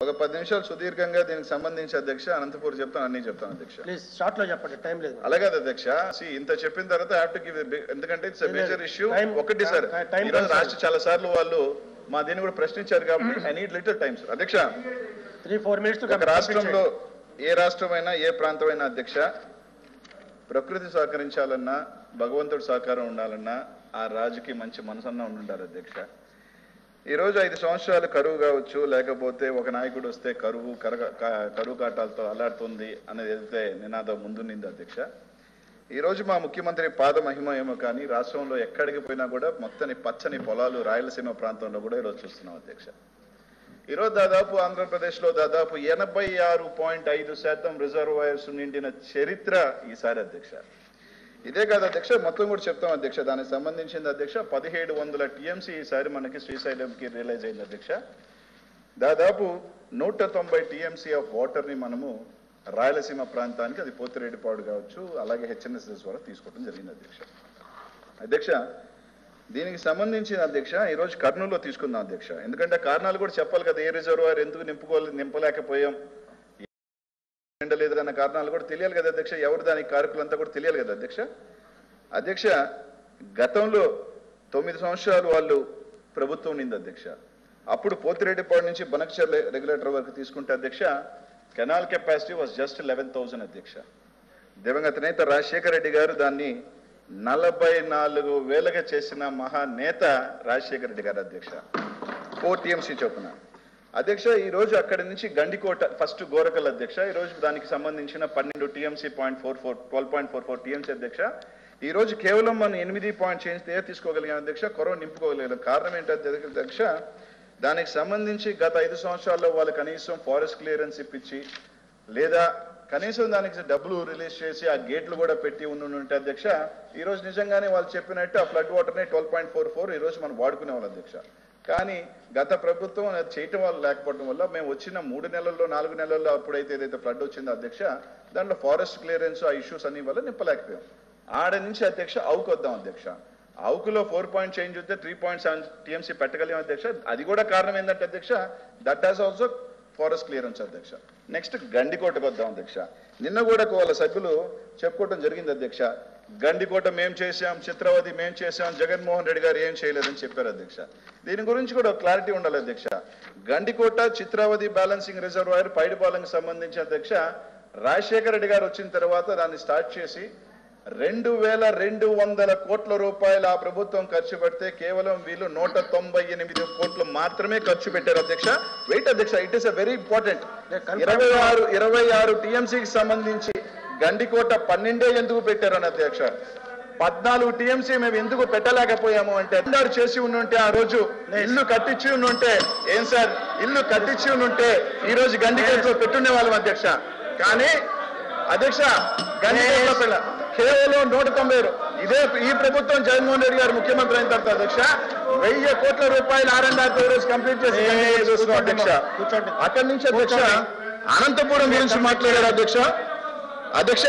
ఒక పది నిమిషాలు సుదీర్ఘంగా దీనికి సంబంధించి అధ్యక్ష అనంతపూర్ చెప్తాను అన్ని చెప్తాను అధ్యక్ష ప్లీజ్ షార్ట్ లో చెప్పండి టైం లేదు అలాగే అధ్యక్ష See, ఇంత చెప్పిన తర్వాత హ్యావ్ టు గివ్ ఎందుకంటే ఇట్స్ లేదు, మేజర్ ఇష్యూ time- ఒకటి సార్ time- time ఈరోజు concern. రాష్ట్ర చాలా సార్లు వాళ్ళు మా దీన్ని కూడా ప్రశ్నించారు కాబట్టి I need little time sir అధ్యక్ష త్రీ ఫోర్ మినిట్స్ ఒక రాష్ట్రంలో ఏ రాష్ట్రమైనా ఏ ప్రాంతమైనా అధ్యక్ష ప్రకృతి సహకరించాలన్నా భగవంతుడు సహకారం ఉండాలన్నా ఆ రాజుకి మంచి మనసన్నా ఉండాలి అధ్యక్ష ఈ రోజు ఐదు సంవత్సరాలు కరువు కావచ్చు లేకపోతే ఒక నాయకుడు వస్తే కరువు కరగ క- కరువు కాటాలతో అల్లాడుతుంది అనేది ఏదైతే నినాదం ముందుండింది అధ్యక్ష ఈ రోజు మా ముఖ్యమంత్రి పాద మహిమ ఏమో కానీ రాష్ట్రంలో ఎక్కడికి పోయినా కూడా మొత్తని పచ్చని పొలాలు రాయలసీమ ప్రాంతంలో కూడా ఈరోజు చూస్తున్నాం అధ్యక్ష ఈరోజు దాదాపు ఆంధ్రప్రదేశ్లో దాదాపు ఎనభై ఆరు పాయింట్ ఐదు శాతం రిజర్వాయర్స్ నిండిన చరిత్ర ఈసారి అధ్యక్ష ఇదే కాదు అధ్యక్ష మొత్తం కూడా చెప్తాం అధ్యక్ష దానికి సంబంధించింది అధ్యక్ష పదిహేడు వందల టీఎంసీ ఈసారి మనకి శ్రీశైలంకి రియలైజ్ అయింది అధ్యక్ష దాదాపు నూట తొంభై టీఎంసీ ఆఫ్ వాటర్ని మనము రాయలసీమ ప్రాంతానికి అది పోతిరెడ్డిపాడు కావచ్చు అలాగే హెచ్ఎన్ఎస్ఎస్ ద్వారా తీసుకోవడం జరిగింది అధ్యక్ష అధ్యక్ష దీనికి సంబంధించిన అధ్యక్ష ఈరోజు కర్నూలులో తీసుకుందాం అధ్యక్ష ఎందుకంటే కారణాలు కూడా చెప్పాలి కదా ఏ రిజర్వాయర్ ఎందుకు నింపుకోలే నింపలేకపోయాం నిండలేదన్న కారణాలు కూడా తెలియాలి కదా అధ్యక్ష ఎవరు దానికి కారకులంతా కూడా తెలియాలి కదా అధ్యక్ష అధ్యక్ష గతంలో తొమ్మిది సంవత్సరాలు వాళ్ళు ప్రభుత్వం ఉండింది అధ్యక్ష అప్పుడు పోతిరెడ్డిపాడు నుంచి బనక్షర్ రెగ్యులేటర్ వరకు తీసుకుంటే అధ్యక్ష canal capacity was just eleven thousand అధ్యక్ష దివంగత నేత రాజశేఖర రెడ్డి గారు దాన్ని నలభై నాలుగు వేలగా చేసిన మహానేత రాజశేఖర రెడ్డి గారు అధ్యక్ష ఫోర్ టీఎంసీ చొప్పున అధ్యక్ష ఈ రోజు అక్కడి నుంచి గండికోట ఫస్ట్ గోరకల్ అధ్యక్ష ఈ రోజు దానికి సంబంధించిన పన్నెండు TMC point four four twelve point four four TMC అధ్యక్ష ఈ రోజు కేవలం మనం ఎనిమిది పాయింట్ చేంజ్ తీసుకోగలిగాం అధ్యక్ష కొరవ నింపుకోగలిగాం కారణం ఏంటంటే అధ్యక్ష దానికి సంబంధించి గత ఐదు సంవత్సరాల్లో వాళ్ళు కనీసం ఫారెస్ట్ క్లియరెన్స్ ఇప్పించి లేదా కనీసం దానికి డబ్బులు రిలీజ్ చేసి ఆ గేట్లు కూడా పెట్టి ఉండి ఉంటే అధ్యక్ష ఈ రోజు నిజంగానే వాళ్ళు చెప్పినట్టు ఆ ఫ్లడ్ వాటర్ ని ట్వెల్వ్ పాయింట్ ఫోర్ ఫోర్ ఈ రోజు మనం వాడుకునే వాళ్ళు అధ్యక్ష కానీ గత ప్రభుత్వం అది చేయటం వల్ల లేకపోవడం వల్ల మేము వచ్చిన మూడు నెలల్లో నాలుగు నెలల్లో అప్పుడైతే ఏదైతే ఫ్లడ్ వచ్చిందో అధ్యక్ష దాంట్లో ఫారెస్ట్ క్లియరెన్స్ ఆ ఇష్యూస్ అన్ని వల్ల నింపలేకపోయాం ఆడ నుంచి అధ్యక్ష అవుకు వద్దాం అధ్యక్ష అవుకులో ఫోర్ పాయింట్ చేంజ్ వస్తే త్రీ పాయింట్ సెవెన్ టీఎంసీ పెట్టగలిగాం అధ్యక్ష అది కూడా కారణం ఏంటంటే అధ్యక్ష that has also forest clearance అధ్యక్ష నెక్స్ట్ గండికోటకు వద్దాం అధ్యక్ష నిన్న కూడా వాళ్ళ సభ్యులు చెప్పుకోవడం జరిగింది అధ్యక్ష గండికోట మేం చేశాం చిత్రవతి మేం చేశాం జగన్మోహన్ రెడ్డి గారు ఏం చేయలేదని చెప్పారు అధ్యక్ష దీని గురించి కూడా క్లారిటీ ఉండాలి అధ్యక్ష గండికోట చిత్రావతి బ్యాలెన్సింగ్ రిజర్వాయర్ పైడిపాలెంకి సంబంధించి అధ్యక్ష రాజశేఖర రెడ్డి గారు వచ్చిన తర్వాత దాన్ని స్టార్ట్ చేసి రెండు వేల రెండు వందల కోట్ల రూపాయలు ఆ ప్రభుత్వం ఖర్చు పెడితే కేవలం వీళ్ళు నూట తొంభై ఎనిమిది కోట్లు మాత్రమే ఖర్చు పెట్టారు అధ్యక్ష వెయిట్ అధ్యక్ష it is a very important ఇరవై ఆరు ఇరవై ఆరు టీఎంసీకి సంబంధించి గండికోట పన్నెండే ఎందుకు పెట్టారని అధ్యక్ష పద్నాలుగు టీఎంసీ మేము ఎందుకు పెట్టలేకపోయాము అంటే అందరు చేసి ఉండుంటే ఆ రోజు ఇల్లు కట్టించి ఉండుంటే ఏం సార్ ఇల్లు కట్టించి ఉండుంటే ఈ రోజు గండికోటలో పెట్టుండే వాళ్ళం అధ్యక్ష కానీ అధ్యక్ష గండికోటలో పిల్ల కేవలం నూట తొంభై రూ- ఇదే ఈ ప్రభుత్వం జగన్మోహన్ రెడ్డి గారు ముఖ్యమంత్రి అయిన తర్వాత అధ్యక్ష వెయ్యి కోట్ల రూపాయలు ఆర్ అండ్ ఆర్ రోజు కంప్లీట్ చేసి గండికోట చూస్తున్నాం అధ్యక్ష కూర్చోండి. అక్కడి నుంచి అధ్యక్ష అనంతపురం గురించి మాట్లాడారు అధ్యక్ష అధ్యక్ష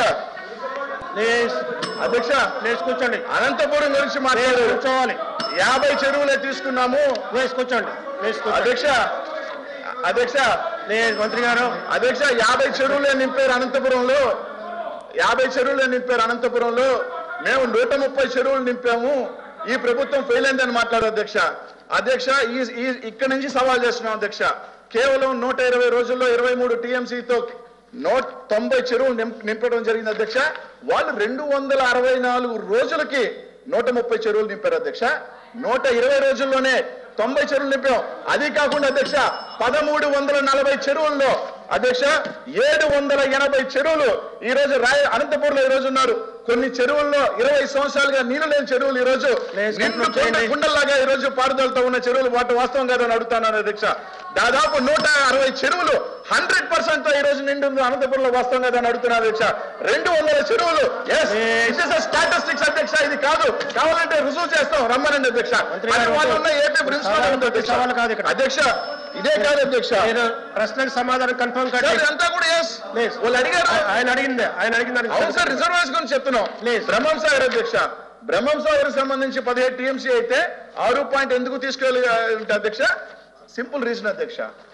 ప్లీజ్ అధ్యక్ష ప్లీజ్ కూర్చోండి అనంతపురం గురించి మాట్లాడారు కూర్చోవాలి యాభై చెరువులే తీసుకున్నాము ప్లీజ్ కూర్చోండి ప్లీజ్ కూర్చోండి అధ్యక్ష అధ్యక్ష ప్లీజ్ మంత్రి గారు అధ్యక్ష యాభై చెరువులే నింపారు అనంతపురంలో యాభై చెరువులే నింపారు అనంతపురంలో మేము నూట ముప్పై చెరువులు నింపాము ఈ ప్రభుత్వం ఫెయిల్ అయిందని మాట్లాడారు అధ్యక్ష అధ్యక్ష ఈ ఈ ఇక్కడి నుంచి సవాల్ చేస్తున్నాం అధ్యక్ష కేవలం నూట ఇరవై రోజుల్లో ఇరవై మూడు టీఎంసీతో నూట తొంభై చెరువులు నింప- నింపడం జరిగింది అధ్యక్ష వాళ్ళు రెండు వందల అరవై నాలుగు రోజులకి నూట ముప్పై చెరువులు నింపారు అధ్యక్ష నూట ఇరవై రోజుల్లోనే తొంభై చెరువులు నింపాం అది కాకుండా అధ్యక్ష పదమూడు వందల నలభై చెరువుల్లో అధ్యక్ష ఏడు వందల ఎనభై చెరువులు ఈ రోజు రాయ అనంతపూర్లో ఈ రోజు ఉన్నారు కొన్ని చెరువుల్లో ఇరవై సంవత్సరాలుగా నీళ్లు లేని చెరువులు ఈ రోజు Please నిండు conclude చేయండి. కుండ- కుండల్లాగా ఈ రోజు పారుదలతో ఉన్న చెరువులు వాటి వాస్తవం కాదని అడుగుతాను అధ్యక్ష దాదాపు నూట అరవై చెరువులు హండ్రెడ్ పర్సెంట్ ఈ రోజు నిండు ఉంది అనంతపురంలో వాస్తవం కాదని అడుగుతున్నారు అధ్యక్ష రెండు వందల చెరువులు స్టాటిస్టిక్స్ అధ్యక్ష ఇది కాదు కావాలంటే రుజువు చేస్తాం రమ్మనండి అధ్యక్ష మంత్రి గారు, అది వాళ్ళు ఉన్న ఏపీ ప్రిన్సిపల్ ఉంది అధ్యక్ష. సవాలు కాదు ఇక్కడ. అధ్యక్ష ఇదే కాదు అధ్యక్ష మీరు ప్రశ్నకు సమాధానం కన్ఫర్మ్ సార్, కట్టి ఇదంతా కూడా yes. Please. వాళ్ళు అడిగారు ఆయన అడిగింది ఆయన అడిగిన దానికి అవును సార్ రిజర్వేషన్ గురించి చెప్తున్నాం Please. బ్రహ్మం సాగర్ అధ్యక్ష బ్రహ్మం సాగర్ సంబంధించి పదిహేడు టీఎంసీ అయితే ఆరు పాయింట్ ఎందుకు తీసుకెళ్ళి అధ్యక్ష సింపుల్ రీజన్ అధ్యక్ష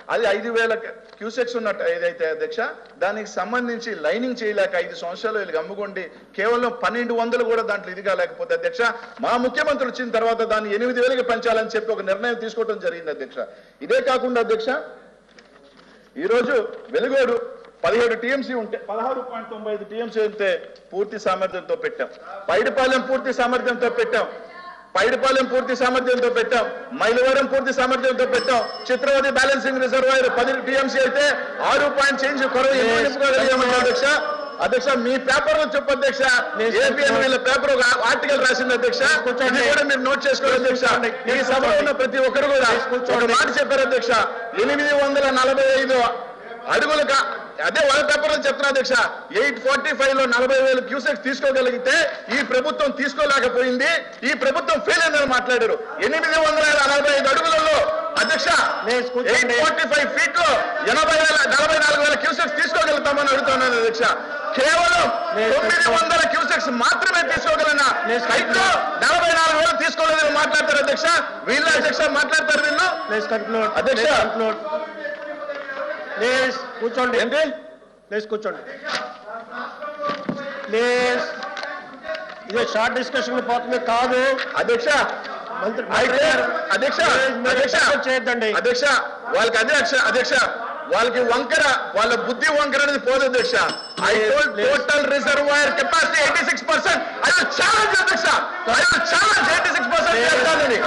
అది ఐదు వేల క్యూసెక్స్ ఉన్నట్టు ఏదైతే అధ్యక్ష దానికి సంబంధించి లైనింగ్ చేయలేక ఐదు సంవత్సరాలు వీళ్ళకి అమ్ముకోండి కేవలం పన్నెండు వందలు కూడా దాంట్లో ఇది కాలేకపోతే అధ్యక్ష మా ముఖ్యమంత్రి వచ్చిన తర్వాత దాన్ని ఎనిమిది వేలకి పెంచాలని చెప్పి ఒక నిర్ణయం తీసుకోవడం జరిగింది అధ్యక్ష ఇదే కాకుండా అధ్యక్ష ఈరోజు వెలుగోడు పదిహేడు టీఎంసీ ఉంటే పదహారు పాయింట్ తొంభై ఐదు టీఎంసీ ఉంటే పూర్తి సామర్థ్యంతో పెట్టాం పైడిపాలెం పూర్తి సామర్థ్యంతో పెట్టాం పైడిపాలెం పూర్తి సామర్థ్యంతో పెట్టాం మైలవరం పూర్తి సామర్థ్యంతో పెట్టాం చిత్రవతి బ్యాలెన్సింగ్ రిజర్వాయర్ పది టీఎంసీ అయితే ఆరు పాయింట్ చేంజ్ కొరవ ఎన్నో నింపుకోగలిగామని అధ్యక్ష అధ్యక్ష మీ పేపర్ లో చెప్పు అధ్యక్ష ఏపీఎన్ వీళ్ళ పేపర్ ఒక ఆర్టికల్ రాసింది అధ్యక్ష ఇది కూడా మీరు నోట్ చేసుకోవాలి అధ్యక్ష ఈ సభలో ఉన్న ప్రతి ఒక్కరు కూడా ఒక మాట చెప్పారు అధ్యక్ష ఎనిమిది వందల నలభై ఐదు అడుగులుగా అదే వాళ్ళ పేపర్ లో చెప్తున్నా అధ్యక్ష ఎయిట్ ఫార్టీ ఫైవ్ లో నలభై వేలు క్యూసెక్స్ తీసుకోగలిగితే ఈ ప్రభుత్వం తీసుకోలేకపోయింది ఈ ప్రభుత్వం ఫెయిల్ అయిందని మాట్లాడారు ఎనిమిది వందల నలభై ఐదు అడుగులలో అధ్యక్ష Please కూర్చోండి. ఎయిట్ ఫార్టీ ఫైవ్ ఫీట్ లో ఎనభై వేల నలభై నాలుగు వేల క్యూసెక్స్ తీసుకోగలుగుతామని అడుగుతున్నాను అధ్యక్ష కేవలం Please తొమ్మిది వందల క్యూసెక్స్ మాత్రమే తీసుకోగలన Please హైట్ లో నలభై నాలుగు వేలు తీసుకోలేదని మాట్లాడతారు అధ్యక్ష వీళ్ళ అధ్యక్ష మాట్లాడతారు వీళ్ళు ప్లీజ్ కన్క్లూడ్ అధ్యక్ష. కన్క్లూడ్ ప్లీజ్ కూర్చోండి ఏంటి ప్లీజ్ కూర్చోండి ప్లీజ్ ఇది షార్ట్ డిస్కషన్ పోతుంది కాదు అధ్యక్ష మంత్రి అయితే మంత్రి గారు, అధ్యక్ష ప్లీజ్ మీరు అధ్యక్ష డిస్కస్ చేయొద్దండి అధ్యక్ష వాళ్ళకి అధ్యక్ష అధ్యక్ష వాళ్ళకి వంకర వాళ్ళ బుద్ధి వంకర అనేది పోదు అధ్యక్ష I told Please. Total reservoir capacity eighty six percent I challenge అధ్యక్ష I challenge eighty six percent Please. చేస్తానని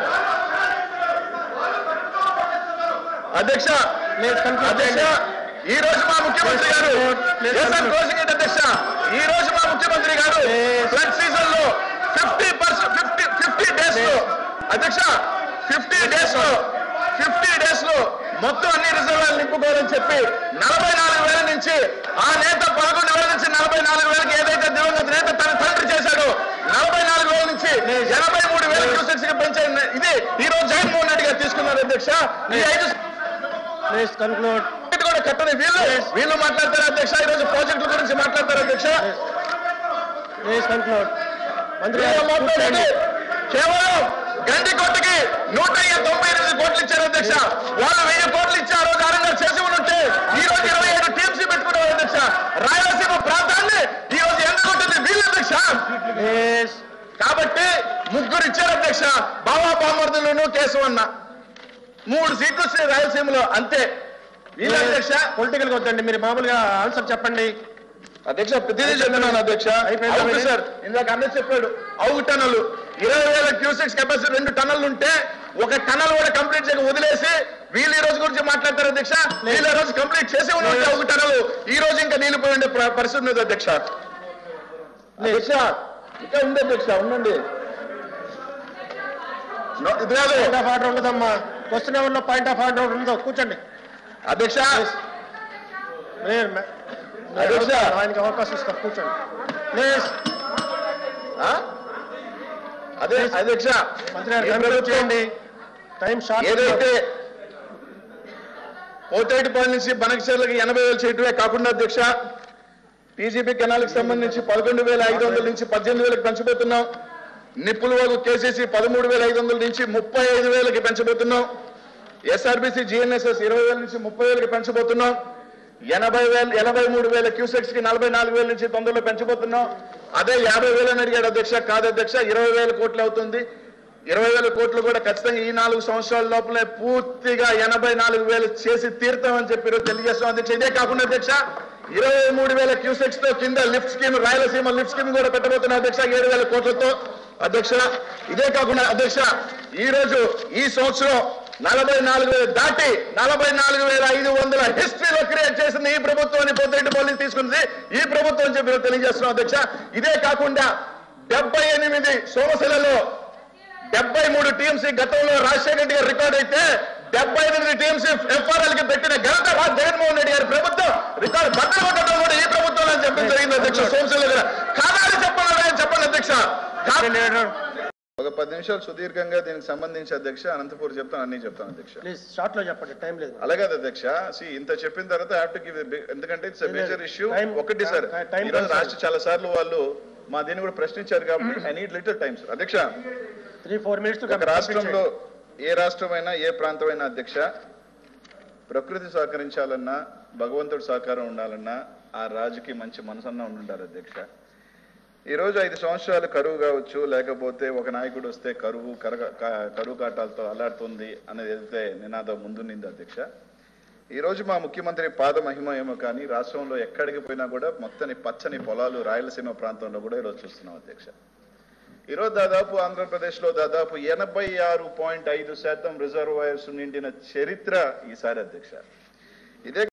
అధ్యక్ష ప్లీజ్ కన్క్లూడ్ అధ్యక్ష ఈ రోజు మా ముఖ్యమంత్రి గారు Please, Yes, sir, conclude. closing it, అధ్యక్ష ఈ రోజు మా ముఖ్యమంత్రి గారు Please. ఫ్లడ్ సీజన్ లో fifty percent fifty fifty days లో అధ్యక్ష ఫిఫ్టీ డేస్ లో ఫిఫ్టీ డేస్ లో మొత్తం అన్ని రిజర్వాయర్లు నింపుకోవాలని చెప్పి నలభై నాలుగు వేల నుంచి ఆ నేత పదకొండు వేల నుంచి నలభై నాలుగు వేలకి ఏదైతే దివంగత నేత తన తండ్రి చేశాడో నలభై నాలుగు వేల నుంచి ఎనభై మూడు వేల క్యూసెక్స్ కి పెంచే ఇది ఈ రోజు జగన్మోహన్ రెడ్డి గారు తీసుకున్నారు అధ్యక్ష ఈ ఐదు ప్లీజ్ కన్క్లూడ్ ఇది కూడా కట్టని వీళ్ళు వీళ్ళు మాట్లాడతారు అధ్యక్ష ఈ రోజు ప్రాజెక్టుల గురించి మాట్లాడతారు అధ్యక్ష ప్లీజ్ కన్క్లూడ్ మంత్రి వీళ్ళు గారు మాట్లాడేది కూర్చోండి. కేవలం గండి కోటికి నూట తొంభై ఎనిమిది కోట్లు ఇచ్చారు అధ్యక్ష వాళ్ళు వెయ్యి కోట్లు ఇచ్చి ఆ రోజు ఆరంగా చేసి ఉంటే ఈ రోజు ఇరవై ఏడు టీమ్స్ పెట్టుకున్నారు అధ్యక్ష రాయలసీమ ప్రాంతాన్ని ఈ రోజు ఎండగొట్టింది వీళ్ళు అధ్యక్ష ప్లీజ్ కాబట్టి ముగ్గురు ఇచ్చారు అధ్యక్ష బాబా బామర్దులను కేశవన్న మూడు సీట్లు వస్తాయి రాయలసీమలో అంతే వీళ్ళ అధ్యక్ష పొలిటికల్ వద్దండి మీరు మామూలుగా ఆన్సర్ చెప్పండి అధ్యక్ష ప్రతిదీ చెప్తున్నాను అధ్యక్ష అయిపోయిందా అవును మీది? సార్ ఇందాక అన్నీ చెప్పాడు అవుగు టన్నులు ఇరవై వేల క్యూసెక్స్ కెపాసిటీ రెండు టన్నులు ఉంటే ఒక టన్నల్ కూడా కంప్లీట్ చేయక వదిలేసి వీళ్ళు ఈ రోజు గురించి మాట్లాడతారు అధ్యక్ష వీళ్ళు ఈ రోజు కంప్లీట్ చేసి ఉంటే ఒక టన్నులు ఈ రోజు ఇంకా నీళ్లు పోయి ఉండే ప్ర- పరిస్థితి ఉన్నది అధ్యక్ష అధ్యక్ష ఇంకా ఉంది అధ్యక్ష ఉండండి నో- ఇది కాదు పాయింట్ ఆఫ్ ఆర్డర్ ఉండదమ్మా క్వశ్చన్ ఎవరిలో పాయింట్ ఆఫ్ ఆర్డర్ ఉండదు కూర్చోండి అధ్యక్ష మీరు మే- అధ్యక్ష. ఆయనకి అవకాశం ఇస్తాం కూర్చోండి ప్లీజ్ ఆ? అదే అధ్యక్ష మంత్రి గారు ఈ కంక్లూడ్ ప్రభుత్వం చేయండి టైం షార్ట్ ఏదైతే పోతేటిపాడు నుంచి బనకచర్లకి ఎనభై వేలు చేయటమే కాకుండా అధ్యక్ష టీజీపీ కెనాల్కి సంబంధించి పదకొండు వేల ఐదు వందల నుంచి పద్దెనిమిది వేలకు పెంచబోతున్నాం నిప్పుల వరకు కేసీసీ పదమూడు వేల ఐదు వందల నుంచి ముప్పై ఐదు వేలకి పెంచబోతున్నాం ఎస్ఆర్బీసీ జిఎన్ఎస్ఎస్ ఇరవై వేల నుంచి ముప్పై వేలకి పెంచబోతున్నాం ఎనభై వేల ఎనభై మూడు వేల క్యూసెక్స్ కి నలభై నాలుగు వేల నుంచి తొందరలో పెంచబోతున్నాం అదే యాభై వేలని అడిగాడు అధ్యక్ష కాదు అధ్యక్ష ఇరవై వేల కోట్లు అవుతుంది ఇరవై వేల కోట్లు కూడా ఖచ్చితంగా ఈ నాలుగు సంవత్సరాల లోపలే పూర్తిగా ఎనభై నాలుగు వేలు చేసి తీర్థమని చెప్పి ఈరోజు తెలియజేస్తాం అధ్యక్ష ఇదే కాకుండా అధ్యక్ష ఇరవై మూడు వేల క్యూసెక్స్ తో కింద lift scheme Rayalaseema lift scheme కూడా పెట్టబోతున్న అధ్యక్ష ఏడు వేల కోట్లతో అధ్యక్ష ఇదే కాకుండా అధ్యక్ష ఈ రోజు ఈ సంవత్సరం నలభై నాలుగు వేలు దాటి నలభై నాలుగు వేల ఐదు వందల హిస్టరీలో క్రియేట్ చేసింది ఈ ప్రభుత్వాన్ని పొద్దుటి పోలీసు తీసుకుంది ఈ ప్రభుత్వం చెప్పి ఈరోజు తెలియజేస్తున్నాం అధ్యక్ష ఇదే కాకుండా డెబ్బై ఎనిమిది సోమశిలలో డెబ్బై మూడు టీమ్స్ గతంలో రాజశేఖర రెడ్డి గారు రికార్డ్ అయితే డెబ్బై ఎనిమిది టీమ్స్ ఎఫ్ఆర్ఎల్ కి పెట్టిన ఘనత రా- జగన్మోహన్ రెడ్డి గారి ప్రభుత్వం రికార్డు బద్దలు కొట్టడం కూడా ఈ ప్రభుత్వం అని చెప్పడం జరిగింది అధ్యక్ష సోమశిల దగ్గర కాదని చెప్పాలని ఆయన చెప్పండి అధ్యక్ష కా- ఒక పది నిమిషాలు సుదీర్ఘంగా దీనికి సంబంధించి అధ్యక్ష అనంతపూర్ చెప్తాను అన్ని చెప్తాను అధ్యక్ష ప్లీజ్ షార్ట్ లో చెప్పండి టైం లేదు అలాగే అధ్యక్ష see, ఇంత చెప్పిన తర్వాత హ్యావ్ టు గివ్ ఎందుకంటే ఇట్స్ లేదు, మేజర్ ఇష్యూ time- ఒకటి సార్ time ఈరోజు concern. రాష్ట్ర చాలా సార్లు వాళ్ళు మా దీన్ని కూడా ప్రశ్నించారు కాబట్టి ఐ నీడ్ లిటిల్ టైమ్స్ అధ్యక్ష త్రీ ఫోర్ మినిట్స్ ఒక రాష్ట్రంలో ఏ రాష్ట్రమైనా ఏ ప్రాంతమైనా అధ్యక్ష ప్రకృతి సహకరించాలన్నా భగవంతుడి సహకారం ఉండాలన్నా ఆ రాజుకి మంచి మనసన్నా ఉండాలి అధ్యక్ష ఈ రోజు ఐదు సంవత్సరాలు కరువు కావచ్చు లేకపోతే ఒక నాయకుడు వస్తే కరువు కరగ క- కరువు కాటాలతో అల్లాడుతుంది అనేది ఏదైతే నినాదం ముందుండింది అధ్యక్ష ఈ రోజు మా ముఖ్యమంత్రి పాద మహిమ ఏమో కానీ రాష్ట్రంలో ఎక్కడికి పోయినా కూడా మొత్తని పచ్చని పొలాలు రాయలసీమ ప్రాంతంలో కూడా ఈరోజు చూస్తున్నాం అధ్యక్ష ఈరోజు దాదాపు ఆంధ్రప్రదేశ్లో దాదాపు ఎనభై ఆరు పాయింట్ ఐదు శాతం రిజర్వాయర్స్ నిండిన చరిత్ర ఈసారి అధ్యక్ష ఇదే